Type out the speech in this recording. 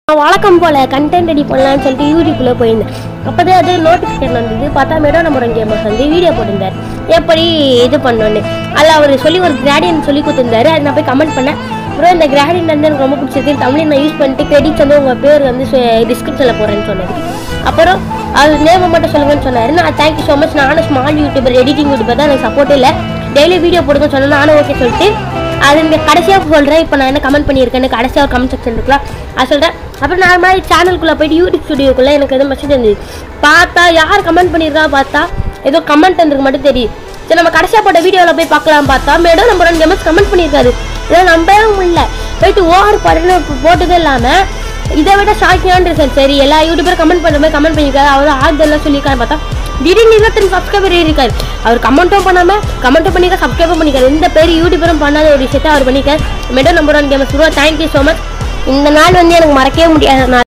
நான் வழக்கம் போல் content ready பண்ணலாம்னு சொல்லிட்டு யூடியூப்ல போயிருந்தேன் அப்போதான் அது நோட்டிஃபிகேஷன் வந்தது பார்த்தா மேடம் நம்ம கேமர்ஸ் வந்து வீடியோ போட்டிருந்தார் எப்படி இது பண்ணோன்னு அதில் அவர் சொல்லி ஒரு கிராடியன் சொல்லி கொடுத்துருந்தாரு அது நான் போய் கமெண்ட் பண்ணேன் அப்புறம் இந்த கிராடியன் வந்து எனக்கு ரொம்ப பிடிச்சிருக்கு தமிழில் நான் யூஸ் பண்ணிட்டு கிரெடிட்ஸ் வந்து உங்கள் பேர் வந்து டிஸ்கிரிப்ஷனில் போடுறேன்னு சொன்னார் அப்புறம் அது நேமை மட்டும் சொல்லுங்கன்னு சொன்னார் நான் தேங்க்யூ ஸோ மச் நானும் ஸ்மால் யூடியூபர் எடிட்டிங் யூடியூபர் தான் எனக்கு சப்போர்ட் இல்லை டெய்லி வீடியோ போடுங்கன்னு சொன்னேன் நானும் ஓகே சொல்லிட்டு அது இந்த கடைசியாக சொல்கிறேன் இப்போ நான் என்ன கமெண்ட் பண்ணியிருக்கேன்னு கடைசியாக கமெண்ட் செக்ஷன் இருக்கலாம் அது சொல்கிறேன் அப்புறம் நான் மாதிரி சேனலுக்குள்ளே போயிட்டு யூடியூப் ஸ்டுடியோக்குள்ளே எனக்கு எதுவும் மெசேஜ் இருந்தது பார்த்தா யார் கமெண்ட் பண்ணியிருக்கா பார்த்தா ஏதோ கமெண்ட் வந்திருக்கு மட்டும் தெரியும் சரி நம்ம கடைசியாக போட்ட வீடியோவில் போய் பார்க்கலாம் பார்த்தா மேடம் நம்ம ரெண்டு எம்எஸ் கமெண்ட் பண்ணியிருக்காரு இதெல்லாம் நம்பவே முடியல போயிட்டு ஓவர் படன்னு போட்டதும் இல்லாமல் இதை விட ஷாக்கிங்கான ரிசல்ட் சரி எல்லா யூடியூபரும் கமெண்ட் பண்ணுற மாதிரி கமெண்ட் பண்ணியிருக்காரு அவர் ஆறுதெல்லாம் சொல்லியிருக்காரு பார்த்தா திடீர்னு இருபத்தஞ்சு சப்ஸ்கிரைபர் இருக்காரு அவர் கமெண்ட்டும் பண்ணாமல் கமெண்ட்டும் பண்ணிக்க சப்ஸ்கிரைபும் பண்ணிக்காரு இந்த பேர் யூடியூபரும் பண்ணாத ஒரு விஷயத்தை அவர் பண்ணிக்கார் madam number one games bro thank you so much இந்த நாள் வந்து எனக்கு மறக்கவே முடியாத நாள்